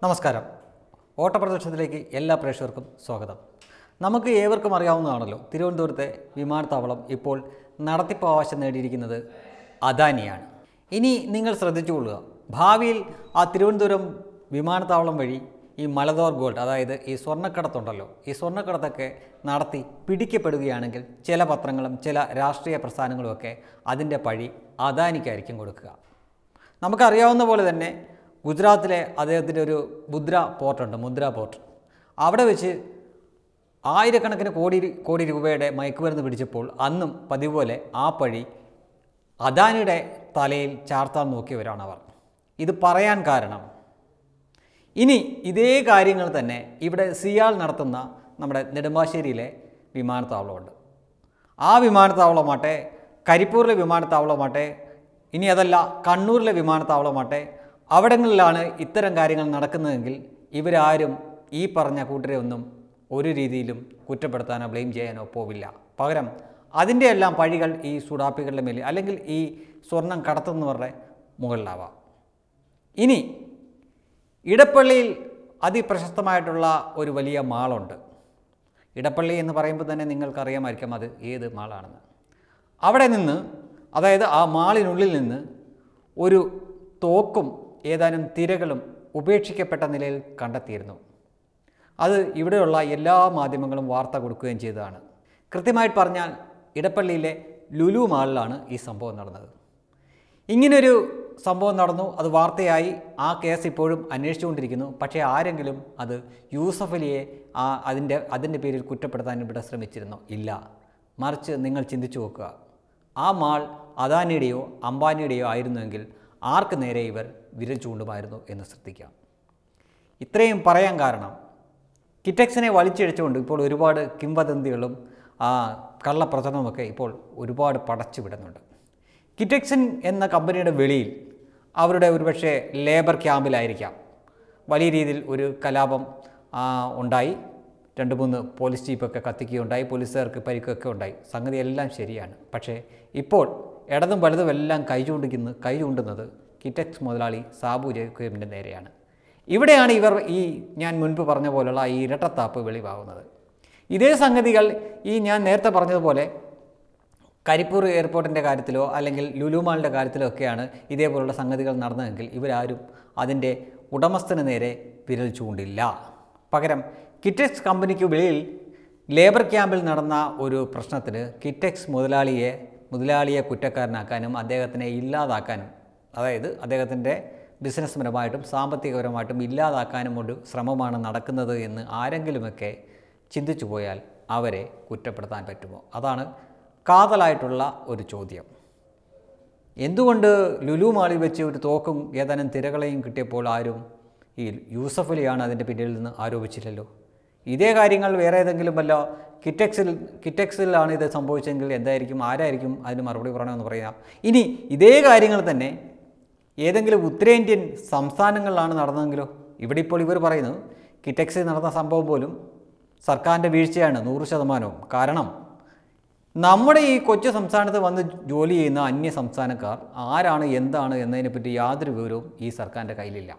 നമസ്കാരം ഓട്ടപ്രദർശനത്തിലേക്ക് എല്ലാ പ്രേക്ഷകർക്കും സ്വാഗതം നമുക്ക് ഏവർക്കും അറിയാവുന്നതാണല്ലോ തിരുവനന്തപുരത്തെ വിമാനത്താവളം ഇപ്പോൾ നടത്തിപ്പ് അവകാശം നേടിയിരിക്കുന്നത് അദാനിയാണ് ഇനി നിങ്ങൾ ശ്രദ്ധിച്ചുകൊള്ളുക ഭാവിയിൽ ആ തിരുവനന്തപുരം വിമാനത്താവളം വഴി ഈ മലദോർ ഗോൾഡ് അതായത് ഈ സ്വർണ്ണക്കടത്തുണ്ടല്ലോ ഈ സ്വർണ്ണക്കടത്തൊക്കെ നടത്തി പിടിക്കപ്പെടുകയാണെങ്കിൽ ചില പത്രങ്ങളും ചില രാഷ്ട്രീയ പ്രസ്ഥാനങ്ങളുമൊക്കെ അതിൻ്റെ പഴി അദാനിക്കായിരിക്കും കൊടുക്കുക നമുക്കറിയാവുന്ന പോലെ തന്നെ ഗുജറാത്തിലെ അദ്ദേഹത്തിൻ്റെ ഒരു മുദ്ര പോർട്ടുണ്ട് മുദ്ര പോർട്ട് അവിടെ വെച്ച് ആയിരക്കണക്കിന് കോടി കോടി രൂപയുടെ മയക്കുമരുന്ന് പിടിച്ചപ്പോൾ അന്നും പതിവ് പോലെ ആ പഴി അദാനിയുടെ തലയിൽ ചാർത്താൻ നോക്കിയവരാണ് അവർ ഇത് പറയാൻ കാരണം ഇനി ഇതേ കാര്യങ്ങൾ തന്നെ ഇവിടെ സിയാൽ നടത്തുന്ന നമ്മുടെ നെടുമ്പാശ്ശേരിയിലെ വിമാനത്താവളമുണ്ട് ആ വിമാനത്താവളമാട്ടെ കരിപ്പൂരിലെ വിമാനത്താവളമാട്ടെ ഇനി അതല്ല കണ്ണൂരിലെ വിമാനത്താവളമാട്ടെ അവിടങ്ങളിലാണ് ഇത്തരം കാര്യങ്ങൾ നടക്കുന്നതെങ്കിൽ ഇവരാരും ഈ പറഞ്ഞ കൂട്ടരെ ഒന്നും ഒരു രീതിയിലും കുറ്റപ്പെടുത്താനോ ബ്ലെയിം ചെയ്യാനോ പോവില്ല പകരം അതിൻ്റെ എല്ലാം പഴികൾ ഈ സുഡാപ്പികളുടെ മേലിൽ അല്ലെങ്കിൽ ഈ സ്വർണം കടത്തുന്നവരുടെ മുകളിലാവാം ഇനി ഇടപ്പള്ളിയിൽ അതിപ്രശസ്തമായിട്ടുള്ള ഒരു വലിയ മാളുണ്ട് ഇടപ്പള്ളി എന്ന് പറയുമ്പോൾ തന്നെ നിങ്ങൾക്കറിയാമായിരിക്കും അത് ഏത് മാളാണെന്ന് അവിടെ നിന്ന് അതായത് ആ മാളിനുള്ളിൽ നിന്ന് ഒരു തോക്കും ഏതാനും തിരകളും ഉപേക്ഷിക്കപ്പെട്ട നിലയിൽ കണ്ടെത്തിയിരുന്നു അത് ഇവിടെയുള്ള എല്ലാ മാധ്യമങ്ങളും വാർത്ത കൊടുക്കുകയും ചെയ്തതാണ് കൃത്യമായിട്ട് പറഞ്ഞാൽ ഇടപ്പള്ളിയിലെ ലുലു മാളിലാണ് ഈ സംഭവം നടന്നത് ഇങ്ങനൊരു സംഭവം നടന്നു അത് വാർത്തയായി ആ കേസ് ഇപ്പോഴും അന്വേഷിച്ചുകൊണ്ടിരിക്കുന്നു പക്ഷേ ആരെങ്കിലും അത് യൂസഫ് അലിയെ ആ അതിൻ്റെ അതിൻ്റെ പേരിൽ കുറ്റപ്പെടുത്താൻ ഇവിടെ ശ്രമിച്ചിരുന്നോ ഇല്ല മറിച്ച് നിങ്ങൾ ചിന്തിച്ചു നോക്കുക ആ മാൾ അദാനിയുടെയോ അംബാനിയുടെയോ ആയിരുന്നുവെങ്കിൽ ആർക്ക് നേരെ ഇവർ വിരൽ ചൂണ്ടുമായിരുന്നു എന്ന് ശ്രദ്ധിക്കാം ഇത്രയും പറയാൻ കാരണം കിറ്റക്സിനെ വലിച്ചിഴച്ചുകൊണ്ട് ഇപ്പോൾ ഒരുപാട് കിംവദന്തികളും ആ കള്ളപ്രചരണമൊക്കെ ഇപ്പോൾ ഒരുപാട് പടച്ചു വിടുന്നുണ്ട് കിറ്റക്സിൻ എന്ന കമ്പനിയുടെ വെളിയിൽ അവരുടെ ഒരുപക്ഷെ ലേബർ ക്യാമ്പിലായിരിക്കാം വലിയ രീതിയിൽ ഒരു കലാപം ആ, ഉണ്ടായി രണ്ട് മൂന്ന് പോലീസ് ജീപ്പൊക്കെ കത്തിക്കുകയുണ്ടായി പോലീസുകാർക്ക് പരിക്കൊക്കെ ഉണ്ടായി സംഗതി എല്ലാം ശരിയാണ് പക്ഷേ ഇപ്പോൾ ഇടതും വലതും എല്ലാം കൈ ചൂണ്ടിക്കുന്ന കൈ ചൂണ്ടുന്നത് കിറ്റക്സ് മുതലാളി സാബു ജേക്കബിൻ്റെ നേരെയാണ് ഇവിടെയാണ് ഇവർ ഈ ഞാൻ മുൻപ് പറഞ്ഞ പോലുള്ള ഈ ഇരട്ടത്താപ്പ് വെളിവാകുന്നത് ഇതേ സംഗതികൾ ഈ ഞാൻ നേരത്തെ പറഞ്ഞതുപോലെ കരിപ്പൂർ എയർപോർട്ടിൻ്റെ കാര്യത്തിലോ അല്ലെങ്കിൽ ലുലുമാളിൻ്റെ കാര്യത്തിലോ ഒക്കെയാണ് ഇതേപോലുള്ള സംഗതികൾ നടന്നതെങ്കിൽ ഇവരാരും അതിൻ്റെ ഉടമസ്ഥന് നേരെ വിരൽ ചൂണ്ടില്ല പകരം കിറ്റക്സ് കമ്പനിക്ക് വെളിയിൽ ലേബർ ക്യാമ്പിൽ നടന്ന ഒരു പ്രശ്നത്തിന് കിറ്റക്സ് മുതലാളിയെ മുതലാളിയെ കുറ്റക്കാരനാക്കാനും അദ്ദേഹത്തിനെ ഇല്ലാതാക്കാനും അതായത് അദ്ദേഹത്തിൻ്റെ ബിസിനസ് പരമായിട്ടും സാമ്പത്തികപരമായിട്ടും ഇല്ലാതാക്കാനും ഒരു ശ്രമമാണ് നടക്കുന്നത് എന്ന് ആരെങ്കിലുമൊക്കെ ചിന്തിച്ചു പോയാൽ അവരെ കുറ്റപ്പെടുത്താൻ പറ്റുമോ അതാണ് കാതലായിട്ടുള്ള ഒരു ചോദ്യം എന്തുകൊണ്ട് ലുലു മാളിൽ വെച്ച് ഒരു തോക്കും ഏതാനും തിരകളെയും കിട്ടിയപ്പോൾ ആരും ഈ യൂസഫ് അലിയാണ് അതിൻ്റെ പിന്നിൽ നിന്ന് ആരോപിച്ചില്ലല്ലോ ഇതേ കാര്യങ്ങൾ വേറെ ഏതെങ്കിലും വല്ല കിറ്റക്സിൽ കിറ്റക്സിലാണ് ഇത് സംഭവിച്ചെങ്കിൽ എന്തായിരിക്കും ആരായിരിക്കും അതിന് മറുപടി പറയണമെന്ന് പറയാം ഇനി ഇതേ കാര്യങ്ങൾ തന്നെ ഏതെങ്കിലും ഉത്തരേന്ത്യൻ സംസ്ഥാനങ്ങളിലാണ് നടന്നതെങ്കിലോ ഇവിടെ ഇപ്പോൾ ഇവർ പറയുന്നു കിറ്റക്സിൽ നടന്ന സംഭവം പോലും സർക്കാരിൻ്റെ വീഴ്ചയാണ് നൂറ് ശതമാനവും കാരണം നമ്മുടെ ഈ കൊച്ചു സംസ്ഥാനത്ത് വന്ന് ജോലി ചെയ്യുന്ന അന്യ സംസ്ഥാനക്കാർ ആരാണ് എന്താണ് എന്നതിനെപ്പറ്റി യാതൊരു വിവരവും ഈ സർക്കാരിൻ്റെ കയ്യിലില്ല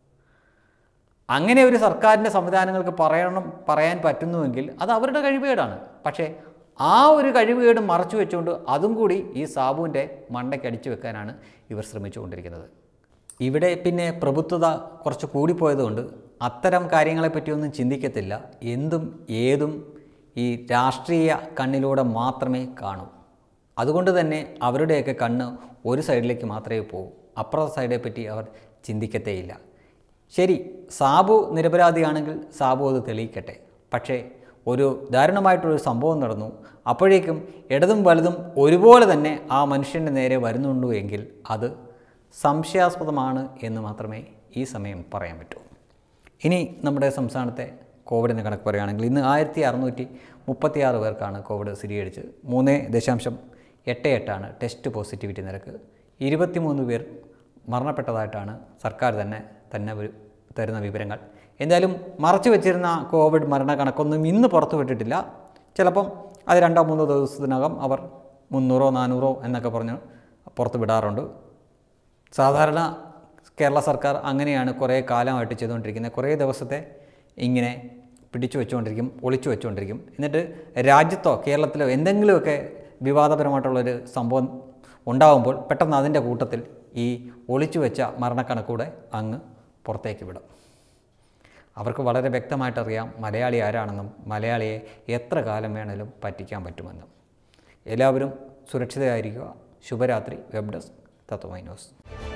അങ്ങനെ ഒരു സർക്കാരിൻ്റെ സംവിധാനങ്ങൾക്ക് പറയണം പറയാൻ പറ്റുന്നുവെങ്കിൽ അത് അവരുടെ കഴിവുകേടാണ് പക്ഷേ ആ ഒരു കഴിവുകേട് മറച്ചു വെച്ചുകൊണ്ട് അതും കൂടി ഈ സാബുവിൻ്റെ മണ്ടയ്ക്ക് അടിച്ചു വെക്കാനാണ് ഇവർ ശ്രമിച്ചുകൊണ്ടിരിക്കുന്നത് ഇവിടെ പിന്നെ പ്രഭുത്വത കുറച്ച് കൂടിപ്പോയതുകൊണ്ട് അത്തരം കാര്യങ്ങളെപ്പറ്റിയൊന്നും ചിന്തിക്കത്തില്ല എന്തും ഏതും ഈ രാഷ്ട്രീയ കണ്ണിലൂടെ മാത്രമേ കാണൂ അതുകൊണ്ട് തന്നെ അവരുടെയൊക്കെ കണ്ണ് ഒരു സൈഡിലേക്ക് മാത്രമേ പോകൂ അപ്പുറത്തെ സൈഡെ പറ്റി അവർ ചിന്തിക്കത്തേയില്ല ശരി സാബു നിരപരാധിയാണെങ്കിൽ സാബു അത് തെളിയിക്കട്ടെ പക്ഷേ ഒരു ദാരുണമായിട്ടൊരു സംഭവം നടന്നു അപ്പോഴേക്കും ഇടതും വലതും ഒരുപോലെ തന്നെ ആ മനുഷ്യൻ്റെ നേരെ വരുന്നുണ്ടു എങ്കിൽ അത് സംശയാസ്പദമാണ് എന്ന് മാത്രമേ ഈ സമയം പറയാൻ പറ്റൂ ഇനി നമ്മുടെ സംസ്ഥാനത്തെ കോവിഡിൻ്റെ കണക്ക് പറയുകയാണെങ്കിൽ ഇന്ന് ആയിരത്തി അറുന്നൂറ്റി മുപ്പത്തി ആറ് പേർക്കാണ് കോവിഡ് സ്ഥിരീകരിച്ചത് മൂന്ന് ദശാംശം എട്ട് എട്ടാണ് ടെസ്റ്റ് പോസിറ്റിവിറ്റി നിരക്ക് ഇരുപത്തിമൂന്ന് പേർ മരണപ്പെട്ടതായിട്ടാണ് സർക്കാർ തന്നെ തന്നെ വി- തരുന്ന വിവരങ്ങൾ എന്തായാലും മറച്ചു വെച്ചിരുന്ന കോവിഡ് മരണക്കണക്കൊന്നും ഇന്ന് പുറത്തു വിട്ടിട്ടില്ല ചിലപ്പം അത് രണ്ടോ മൂന്നോ ദിവസത്തിനകം അവർ മുന്നൂറോ നാനൂറോ എന്നൊക്കെ പറഞ്ഞ് പുറത്ത് വിടാറുണ്ട് സാധാരണ കേരള സർക്കാർ അങ്ങനെയാണ് കുറേ കാലമായിട്ട് ചെയ്തുകൊണ്ടിരിക്കുന്നത് കുറേ ദിവസത്തെ ഇങ്ങനെ പിടിച്ചു വെച്ചുകൊണ്ടിരിക്കും ഒളിച്ചു വെച്ചുകൊണ്ടിരിക്കും എന്നിട്ട് രാജ്യത്തോ കേരളത്തിലോ എന്തെങ്കിലുമൊക്കെ വിവാദപരമായിട്ടുള്ളൊരു സംഭവം ഉണ്ടാകുമ്പോൾ പെട്ടെന്ന് അതിൻ്റെ കൂട്ടത്തിൽ ഈ ഒളിച്ചു വെച്ച മരണക്കണക്കൂടെ അങ്ങ് പുറത്തേക്ക് വിടും അവർക്ക് വളരെ വ്യക്തമായിട്ടറിയാം മലയാളി ആരാണെന്നും മലയാളിയെ എത്ര കാലം വേണേലും പറ്റിക്കാൻ പറ്റുമെന്നും എല്ലാവരും സുരക്ഷിതരായിരിക്കുക ശുഭരാത്രി വെബ് ഡെസ്ക് തത്വമൈ ന്യൂസ്